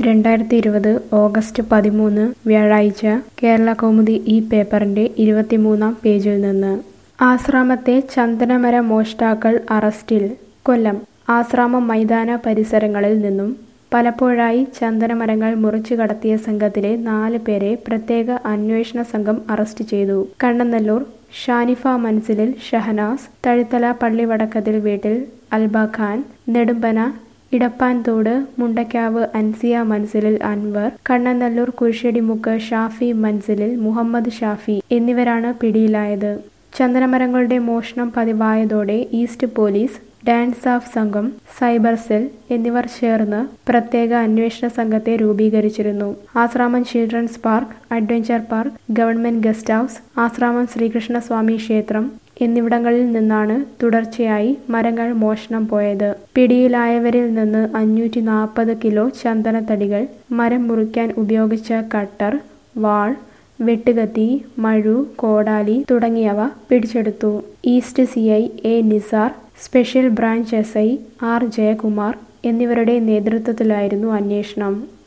രണ്ടായിരത്തി ഇരുപത് ഓഗസ്റ്റ് പതിമൂന്ന് വ്യാഴാഴ്ച കേരള കൗമുദി ഈ പേപ്പറിന്റെ ഇരുപത്തിമൂന്നാം പേജിൽ നിന്ന് ആശ്രാമത്തെ ചന്ദനമര മോഷ്ടാക്കൾ അറസ്റ്റിൽ കൊല്ലം ആശ്രാമം മൈതാന പരിസരങ്ങളിൽ നിന്നും പലപ്പോഴായി ചന്ദനമരങ്ങൾ മുറിച്ചു കടത്തിയ സംഘത്തിലെ നാല് പേരെ പ്രത്യേക അന്വേഷണ സംഘം അറസ്റ്റ് ചെയ്തു കണ്ണനല്ലൂർ ഷാനിഫ മൻസിലിൽ ഷഹനാസ് തഴുത്തല പള്ളിവടക്കത്തിൽ വീട്ടിൽ അൽബ ഖാൻ നെടുമ്പന ഇടപ്പാൻതോട് മുണ്ടക്കാവ് അൻസിയ മൻസിലിൽ അൻവർ കണ്ണനല്ലൂർ കുരിശ്ശടിമുക്ക് ഷാഫി മൻസിലിൽ മുഹമ്മദ് ഷാഫി എന്നിവരാണ് പിടിയിലായത് ചന്ദനമരങ്ങളുടെ മോഷണം പതിവായതോടെ ഈസ്റ്റ് പോലീസ് ഡാൻസ് ഓഫ് സംഘം സൈബർ സെൽ എന്നിവർ ചേർന്ന് പ്രത്യേക അന്വേഷണ സംഘത്തെ രൂപീകരിച്ചിരുന്നു Ashramam children's park adventure park government guest house Ashramam Sreekrishnaswamy ക്ഷേത്രം എന്നിവിടങ്ങളിൽ നിന്നാണ് തുടർച്ചയായി മരങ്ങൾ മോഷണം പോയത് പിടിയിലായവരിൽ നിന്ന് അഞ്ഞൂറ്റി നാൽപ്പത് കിലോ ചന്ദനത്തടികൾ മരം മുറിക്കാൻ ഉപയോഗിച്ച കട്ടർ വാൾ വെട്ടുകത്തി മഴു കോടാലി തുടങ്ങിയവ പിടിച്ചെടുത്തു east C I A Nizar special branch S I R Jayakumar എന്നിവരുടെ നേതൃത്വത്തിലായിരുന്നു അന്വേഷണം